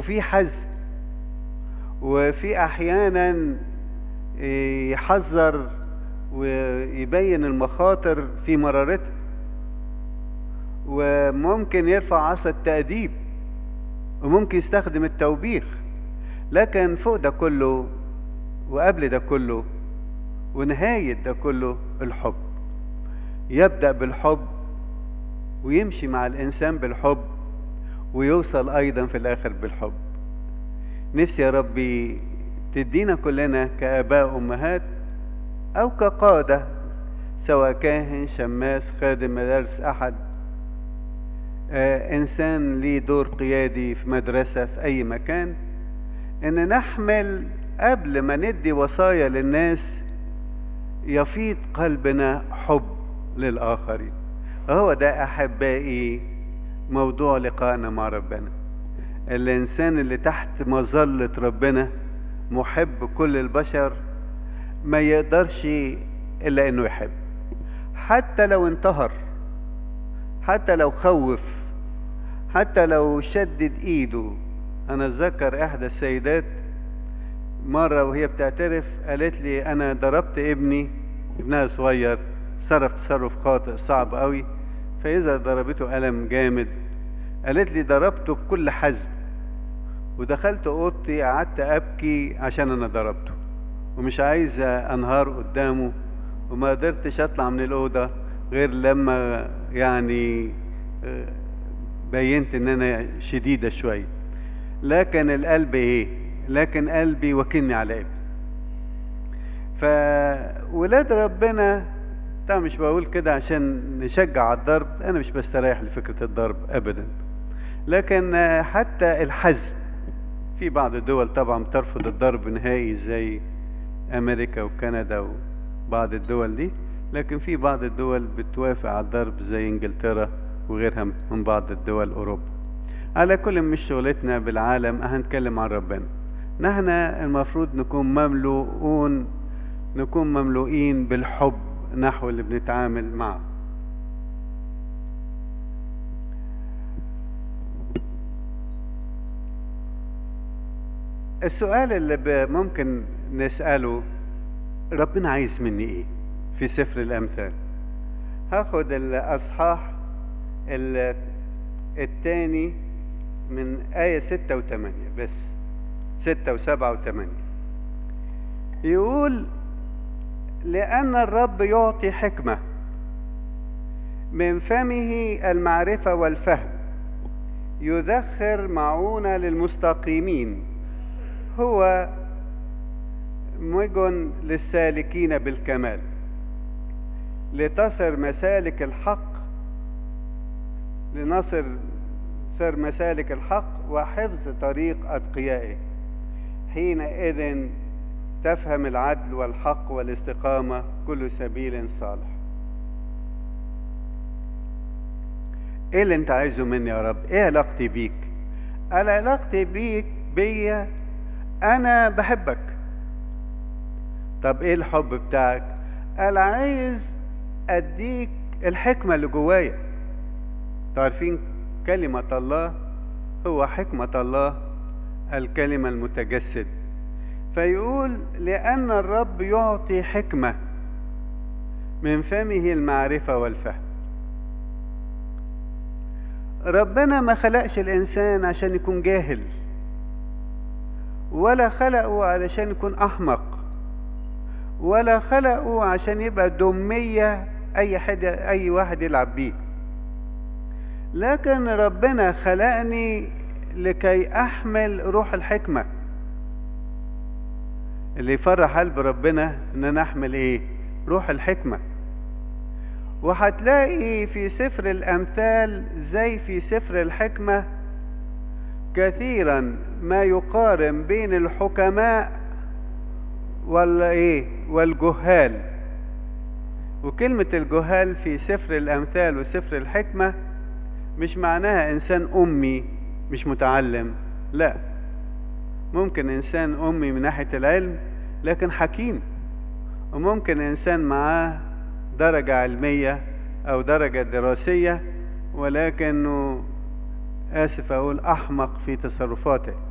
وفي حزم وفي احيانا يحذر ويبين المخاطر في مرارتها وممكن يرفع عصا التأديب وممكن يستخدم التوبيخ لكن فوق ده كله وقبل ده كله ونهاية ده كله الحب يبدأ بالحب ويمشي مع الإنسان بالحب ويوصل أيضا في الآخر بالحب نفسي يا ربي تدينا كلنا كآباء أمهات أو كقادة سواء كاهن شماس خادم مدارس أحد آه إنسان ليه دور قيادي في مدرسة في أي مكان إن نحمل قبل ما ندي وصايا للناس يفيض قلبنا حب للآخرين هو ده أحبائي موضوع لقائنا مع ربنا الإنسان اللي تحت مظلة ربنا محب كل البشر ما يقدرش إلا إنه يحب حتى لو انتهر حتى لو خوف حتى لو شدد إيده أنا أتذكر إحدى السيدات مرة وهي بتعترف قالت لي أنا ضربت ابني ابنها صغير صرف تصرف خاطئ صعب قوي فإذا ضربته ألم جامد قالت لي ضربته بكل حزم ودخلت اوضتي قعدت ابكي عشان انا ضربته ومش عايز انهار قدامه وما قدرتش اطلع من الاوضه غير لما يعني بينت ان انا شديده شويه لكن القلب ايه لكن قلبي وكلني على ابني فولاد ربنا طبعا مش بقول كده عشان نشجع على الضرب انا مش بستريح لفكره الضرب ابدا لكن حتى الحزم في بعض الدول طبعا بترفض الضرب نهائي زي امريكا وكندا وبعض الدول دي لكن في بعض الدول بتوافق على الضرب زي انجلترا وغيرها من بعض الدول اوروبا على كل مش شغلتنا بالعالم هنتكلم عن ربنا نحن المفروض نكون مملوءون نكون مملوئين بالحب نحو اللي بنتعامل معه السؤال اللي ممكن نسأله ربنا عايز مني ايه في سفر الامثال هاخد الاصحاح الثاني من آية ستة وثمانية بس ستة وسبعة وثمانية يقول لأن الرب يعطي حكمة من فمه المعرفة والفهم يذخر معونة للمستقيمين هو مجن للسالكين بالكمال لتصر مسالك الحق لنصر سر مسالك الحق وحفظ طريق أتقيائه حينئذ تفهم العدل والحق والاستقامة كل سبيل صالح ايه اللي انت عايزه مني يا رب ايه علاقتي بيك انا علاقتي بيك بيا انا بحبك طب ايه الحب بتاعك انا عايز اديك الحكمة اللي جوايا تعرفين كلمة الله هو حكمة الله الكلمة المتجسد فيقول لأن الرب يعطي حكمة من فمه المعرفة والفهم ربنا ما خلقش الإنسان عشان يكون جاهل ولا خلقه علشان يكون أحمق ولا خلقه عشان يبقى دمية أي حد أي واحد يلعب بيه لكن ربنا خلقني لكي أحمل روح الحكمة اللي يفرح قلب ربنا ان انا احمل ايه روح الحكمة وهتلاقي في سفر الامثال زي في سفر الحكمة كثيرا ما يقارن بين الحكماء ولا ايه والجهال وكلمة الجهال في سفر الامثال وسفر الحكمة مش معناها انسان امي مش متعلم لا ممكن انسان امي من ناحيه العلم لكن حكيم وممكن انسان معاه درجه علميه او درجه دراسيه ولكنه اسف اقول احمق في تصرفاته